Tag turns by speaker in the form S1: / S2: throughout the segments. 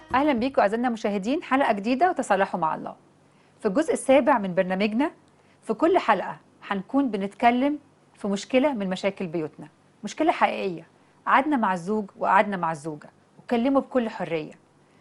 S1: اهلا بيكم اعزائنا المشاهدين حلقه جديده وتصالحوا مع الله في الجزء السابع من برنامجنا في كل حلقه هنكون بنتكلم في مشكله من مشاكل بيوتنا مشكله حقيقيه قعدنا مع الزوج وقعدنا مع الزوجه واتكلموا بكل حريه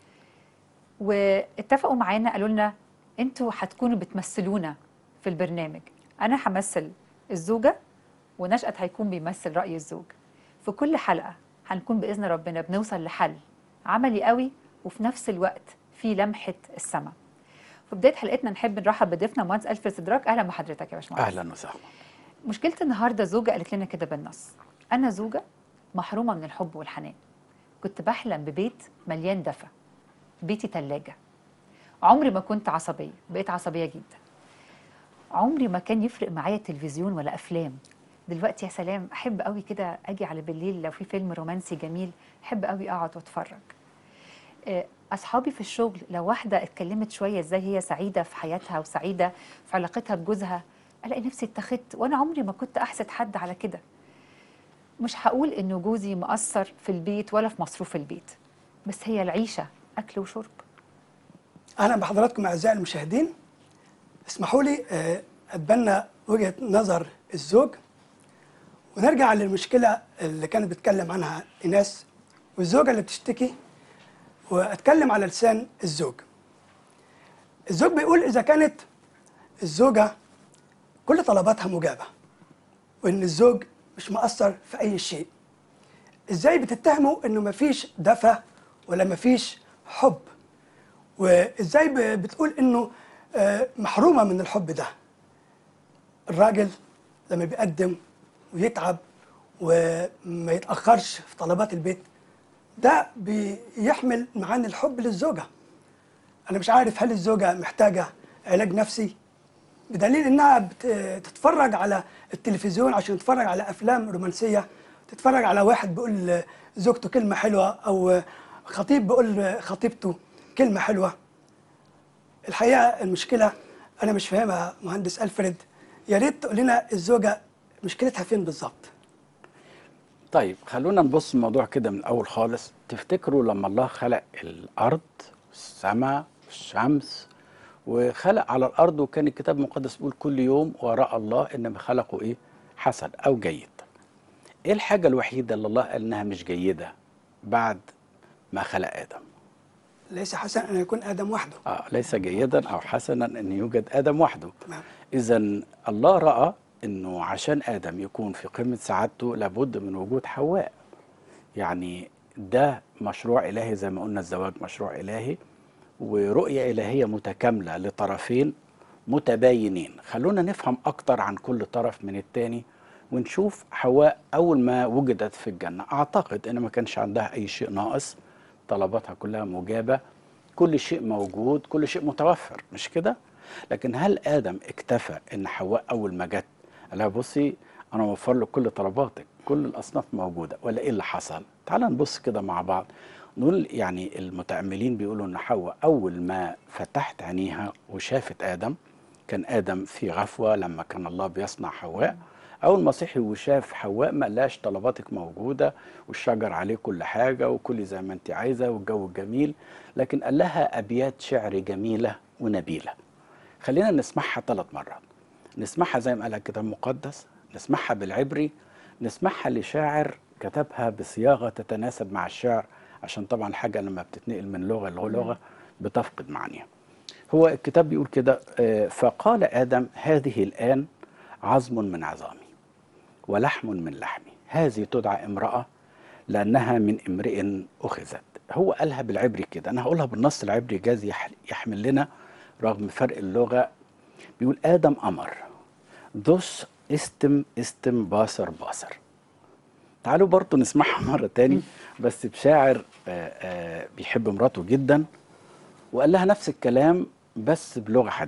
S1: واتفقوا معانا قالوا لنا انتوا هتكونوا بتمثلونا في البرنامج انا همثل الزوجه ونشأت هيكون بيمثل رأي الزوج في كل حلقة هنكون بإذن ربنا بنوصل لحل عملي قوي وفي نفس الوقت في لمحة السماء في بداية حلقتنا نحب نرحب بضيفنا مهندس ألفريد سدراك أهلا بحضرتك يا باشمهندس
S2: اهلا وسهلا
S1: مشكلة النهاردة زوجة قالت لنا كده بالنص أنا زوجة محرومة من الحب والحنان كنت بحلم ببيت مليان دفى بيتي تلاجة عمري ما كنت عصبية بقيت عصبية جدا عمري ما كان يفرق معايا تلفزيون ولا أفلام دلوقتي يا سلام أحب قوي كده أجي على بالليل لو في فيلم رومانسي جميل أحب قوي أقعد وأتفرج آه، أصحابي في الشغل لو واحدة اتكلمت شوية إزاي هي سعيدة في حياتها وسعيدة في علاقتها بجوزها ألاقي نفسي اتخذت وأنا عمري ما كنت أحسد حد على كده مش هقول إنه جوزي مقصر في البيت ولا في مصروف البيت بس هي العيشة أكل وشرب
S3: اهلا بحضراتكم اعزائي المشاهدين اسمحوا لي آه، اتبنى وجهه نظر الزوج ونرجع للمشكله اللي كانت بتتكلم عنها ايناس والزوجه اللي بتشتكي واتكلم على لسان الزوج الزوج بيقول اذا كانت الزوجه كل طلباتها مجابه وان الزوج مش مقصر في اي شيء ازاي بتتهموا انه مفيش دفى ولا مفيش حب وازاي ب- بتقول انه آه، محرومه من الحب ده الراجل لما بيقدم ويتعب وما يتاخرش في طلبات البيت ده بيحمل معاني الحب للزوجه انا مش عارف هل الزوجه محتاجه علاج نفسي بدليل انها بت- تتفرج على التلفزيون عشان تتفرج على افلام رومانسيه تتفرج على واحد بيقول زوجته كلمه حلوه او خطيب بيقول خطيبته كلمه حلوه الحقيقه المشكله انا مش فاهمها مهندس الفريد يا ريت تقول لنا الزوجه مشكلتها فين بالظبط
S2: طيب خلونا نبص الموضوع كده من الاول خالص تفتكروا لما الله خلق الارض والسماء والشمس وخلق على الارض وكان الكتاب المقدس بيقول كل يوم وراء الله انما خلقوا ايه حسن او جيد ايه الحاجه الوحيده اللي الله قال انها مش جيده بعد ما خلق ادم
S3: ليس حسن ان يكون ادم وحده
S2: آه ليس جيدا او حسنا ان يوجد ادم وحده
S3: تمام
S2: اذا الله راى انه عشان ادم يكون في قمه سعادته لابد من وجود حواء يعني ده مشروع الهي زي ما قلنا الزواج مشروع الهي ورؤيه الهيه متكامله لطرفين متباينين خلونا نفهم اكتر عن كل طرف من التاني ونشوف حواء اول ما وجدت في الجنه اعتقد ان ما كانش عندها اي شيء ناقص طلباتها كلها مجابه كل شيء موجود كل شيء متوفر مش كده لكن هل ادم اكتفى ان حواء اول ما جت قال لها بصي انا موفر لك كل طلباتك كل الاصناف موجوده ولا ايه اللي حصل تعال نبص كده مع بعض نقول يعني المتاملين بيقولوا ان حواء اول ما فتحت عينيها وشافت ادم كان ادم في غفوه لما كان الله بيصنع حواء اول ما صحي وشاف حواء ما قالهاش طلباتك موجوده والشجر عليه كل حاجه وكلي زي ما انت عايزه والجو جميل لكن قال لها ابيات شعر جميله ونبيله خلينا نسمعها ثلاث مرات نسمعها زي ما قالها الكتاب المقدس نسمعها بالعبري نسمعها لشاعر كتبها بصياغه تتناسب مع الشعر عشان طبعا الحاجه لما بتتنقل من لغه لغه بتفقد معانيها هو الكتاب بيقول كده آه، فقال ادم هذه الان عظم من عظامي ولحم من لحمي هذه تدعى امراه لانها من امرئ اخذت هو قالها بالعبري كده انا هقولها بالنص العبري جاز يح- يحمل لنا رغم فرق اللغه بيقول ادم امر دوس استم استم باصر باصر تعالوا برضو نسمعها مرة تاني بس بشاعر آه، آه، بيحب مراته جدا وقال لها نفس الكلام بس بلغة حديثة